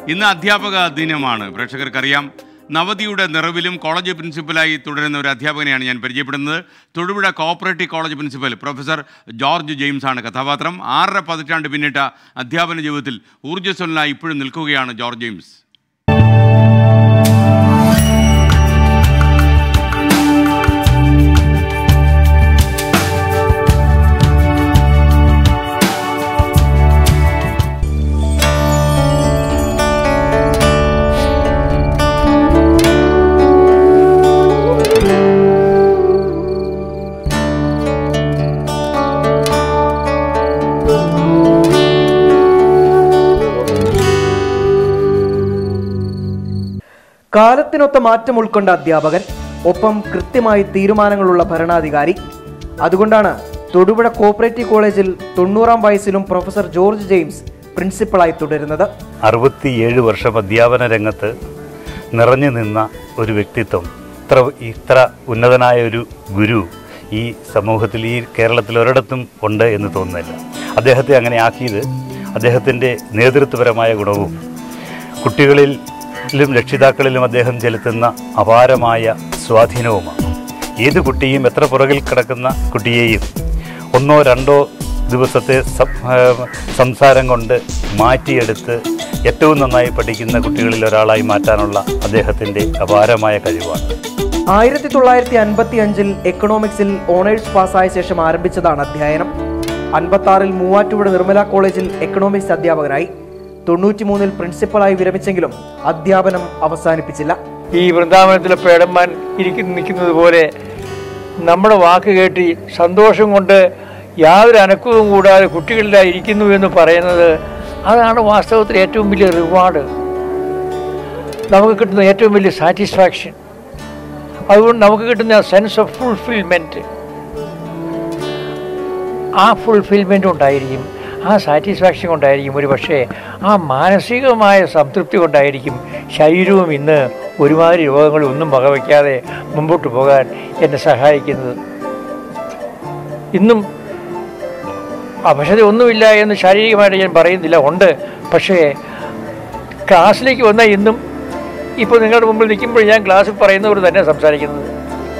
ഇന്ന് അധ്യാപക ദിനമാണ് പ്രേക്ഷകർക്കറിയാം നവതിയുടെ നിറവിലും കോളേജ് പ്രിൻസിപ്പലായി തുടരുന്ന ഒരു അധ്യാപകനെയാണ് ഞാൻ പരിചയപ്പെടുന്നത് Thodupuzha cooperative college principal professor George James ആണ് കഥാപാത്രം ആറര പതിറ്റാണ്ട് പിന്നിട്ട അധ്യാപന ജീവിതത്തിൽ ഊർജ്ജസ്വലനായി ഇപ്പോഴും നിൽക്കുകയാണ് ജോർജ് ജെയിംസ് കാലത്തിനൊത്ത മാറ്റം ഉൾക്കൊണ്ട അധ്യാപകൻ ഒപ്പം കൃത്യമായി തീരുമാനങ്ങളുള്ള ഭരണാധികാരി അതുകൊണ്ടാണ് തൊടുപുഴ കോപ്പറേറ്റീവ് കോളേജിൽ തൊണ്ണൂറാം വയസ്സിലും പ്രൊഫസർ ജോർജ് ജെയിംസ് പ്രിൻസിപ്പളായി തുടരുന്നത് അറുപത്തിയേഴ് വർഷം അധ്യാപന രംഗത്ത് നിറഞ്ഞു നിന്ന ഒരു വ്യക്തിത്വം ഇത്ര ഇത്ര ഉന്നതനായ ഒരു ഗുരു ഈ സമൂഹത്തിൽ ഈ കേരളത്തിൽ ഒരിടത്തും ഉണ്ട് എന്ന് തോന്നുന്നില്ല അദ്ദേഹത്തെ അങ്ങനെ ആക്കിയത് അദ്ദേഹത്തിൻ്റെ നേതൃത്വപരമായ ഗുണവും കുട്ടികളിലും രക്ഷിതാക്കളിലും അദ്ദേഹം ചെലുത്തുന്ന അപാരമായ സ്വാധീനവുമാണ് ഏത് കുട്ടിയും എത്ര പുറകിൽ കിടക്കുന്ന കുട്ടിയെയും ഒന്നോ രണ്ടോ ദിവസത്തെ സം- ഏഹ് സംസാരം കൊണ്ട് മാറ്റിയെടുത്ത് ഏറ്റവും നന്നായി പഠിക്കുന്ന കുട്ടികളിൽ ഒരാളായി മാറ്റാനുള്ള അദ്ദേഹത്തിൻ്റെ അപാരമായ കഴിവാണ് ആയിരത്തി തൊള്ളായിരത്തി അൻപത്തി അഞ്ചിൽ എക്കണോമിക്സിൽ ഓണേഴ്സ് പാസ്സായ ശേഷം ആരംഭിച്ചതാണ് അധ്യയനം അൻപത്തി ആറിൽ മൂവാറ്റുപുഴ നിർമ്മല കോളേജിൽ എക്കണോമിക്സ് അധ്യാപകനായി തൊണ്ണൂറ്റിമൂന്നിൽ പ്രിൻസിപ്പളായി വിരമിച്ചെങ്കിലും അധ്യാപനം അവസാനിപ്പിച്ചില്ല ഈ വൃന്ദാവനത്തിലെ പേടന്മാൻ ഇരിക്കുന്ന നിൽക്കുന്നത് പോലെ നമ്മുടെ വാക്ക് കേട്ട് സന്തോഷം കൊണ്ട് യാതൊരു അനക്കവും കൂടാതെ കുട്ടികളിലാ ഇരിക്കുന്നു എന്ന് പറയുന്നത് അതാണ് വാസ്തവത്തിൽ ഏറ്റവും വലിയ റിവാർഡ് നമുക്ക് കിട്ടുന്ന ഏറ്റവും വലിയ സാറ്റിസ്ഫാക്ഷൻ അതുകൊണ്ട് നമുക്ക് കിട്ടുന്ന സെൻസ് ഓഫ് ഫുൾഫിൽമെൻറ്റ് ആ ഫുൾഫിൽമെൻ്റ് ഉണ്ടായിരിക്കും ആ സാറ്റിസ്ഫാക്ഷൻ കൊണ്ടായിരിക്കും ഒരു പക്ഷേ ആ മാനസികമായ സംതൃപ്തി കൊണ്ടായിരിക്കും ശരീരവും ഇന്ന് ഒരുമാതിരി രോഗങ്ങളൊന്നും വകവയ്ക്കാതെ മുമ്പോട്ട് പോകാൻ എന്നെ സഹായിക്കുന്നത് ഇന്നും അവശത ഒന്നുമില്ല എന്ന് ശാരീരികമായിട്ട് ഞാൻ പറയുന്നില്ല ഉണ്ട് പക്ഷേ ക്ലാസ്സിലേക്ക് വന്നാൽ ഇന്നും ഇപ്പോൾ നിങ്ങളുടെ മുമ്പിൽ നിൽക്കുമ്പോൾ ഞാൻ ക്ലാസ്സിൽ പറയുന്നവർ തന്നെ സംസാരിക്കുന്നത്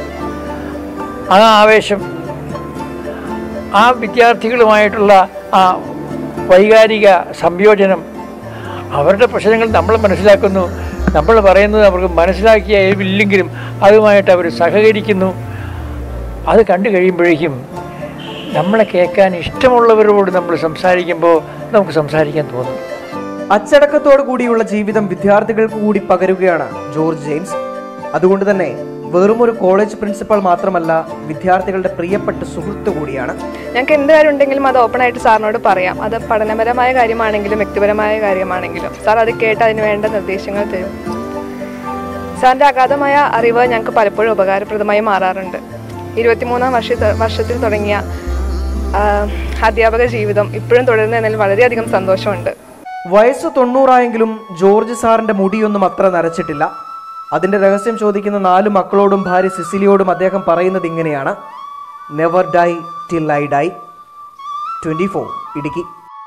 ആ ആവേശം ആ വിദ്യാർത്ഥികളുമായിട്ടുള്ള ആ വൈകാരിക സംയോജനം അവരുടെ പ്രശ്നങ്ങൾ നമ്മൾ മനസ്സിലാക്കുന്നു നമ്മൾ പറയുന്നത് അവർക്ക് മനസ്സിലാക്കിയ ഇല്ലെങ്കിലും അതുമായിട്ട് അവർ സഹകരിക്കുന്നു അത് കണ്ടു കഴിയുമ്പോഴേക്കും നമ്മളെ കേൾക്കാൻ ഇഷ്ടമുള്ളവരോട് നമ്മൾ സംസാരിക്കുമ്പോൾ നമുക്ക് സംസാരിക്കാൻ തോന്നും അച്ചടക്കത്തോടു കൂടിയുള്ള ജീവിതം വിദ്യാർത്ഥികൾക്ക് കൂടി പകരുകയാണ് ജോർജ് ജെയിംസ് അതുകൊണ്ട് തന്നെ വെറുമൊരു കോളേജ് പ്രിൻസിപ്പൽ മാത്രമല്ല വിദ്യാർത്ഥികളുടെ പ്രിയപ്പെട്ട സുഹൃത്ത് കൂടിയാണ് ഞങ്ങൾക്ക് എന്ത് കാര്യം ഉണ്ടെങ്കിലും അത് ഓപ്പൺ ആയിട്ട് സാറിനോട് പറയാം അത് പഠനപരമായ കാര്യമാണെങ്കിലും വ്യക്തിപരമായ കാര്യമാണെങ്കിലും സാർ അത് കേട്ട് അതിന് വേണ്ട നിർദ്ദേശങ്ങൾ തരും സാറിൻ്റെ അഗാധമായ അറിവ് ഞങ്ങൾക്ക് പലപ്പോഴും ഉപകാരപ്രദമായി മാറാറുണ്ട് ഇരുപത്തിമൂന്നാം വർഷ വർഷത്തിൽ തുടങ്ങിയ ആ, അധ്യാപക ജീവിതം ഇപ്പോഴും തുടരുന്നതിൽ വളരെയധികം സന്തോഷമുണ്ട് വയസ്സ് തൊണ്ണൂറായെങ്കിലും ജോർജ് സാറിന്റെ മുടിയൊന്നും അത്ര നരച്ചിട്ടില്ല അതിന്റെ രഹസ്യം ചോദിക്കുന്ന നാല് മക്കളോടും ഭാര്യ സിസിലിയോടും അദ്ദേഹം പറയുന്നത് ഇങ്ങനെയാണ് never die till I die twenty four Idukki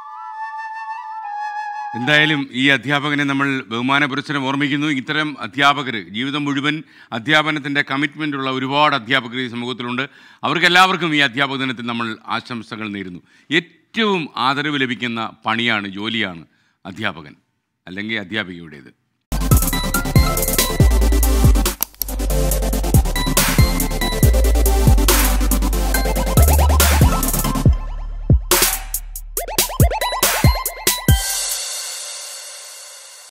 എന്തായാലും ഈ അധ്യാപകനെ നമ്മൾ ബഹുമാനപുരസ്സരം ഓർമ്മിക്കുന്നു ഇത്തരം അധ്യാപകർ ജീവിതം മുഴുവൻ അധ്യാപനത്തിൻ്റെ കമ്മിറ്റ്മെൻ്റ് ഉള്ള ഒരുപാട് അധ്യാപകർ ഈ സമൂഹത്തിലുണ്ട് അവർക്കെല്ലാവർക്കും ഈ അധ്യാപക ദിനത്തിൽ നമ്മൾ ആശംസകൾ നേരുന്നു ഏറ്റവും ആദരവ് ലഭിക്കുന്ന പണിയാണ് ജോലിയാണ് അധ്യാപകൻ അല്ലെങ്കിൽ അധ്യാപികയുടേത്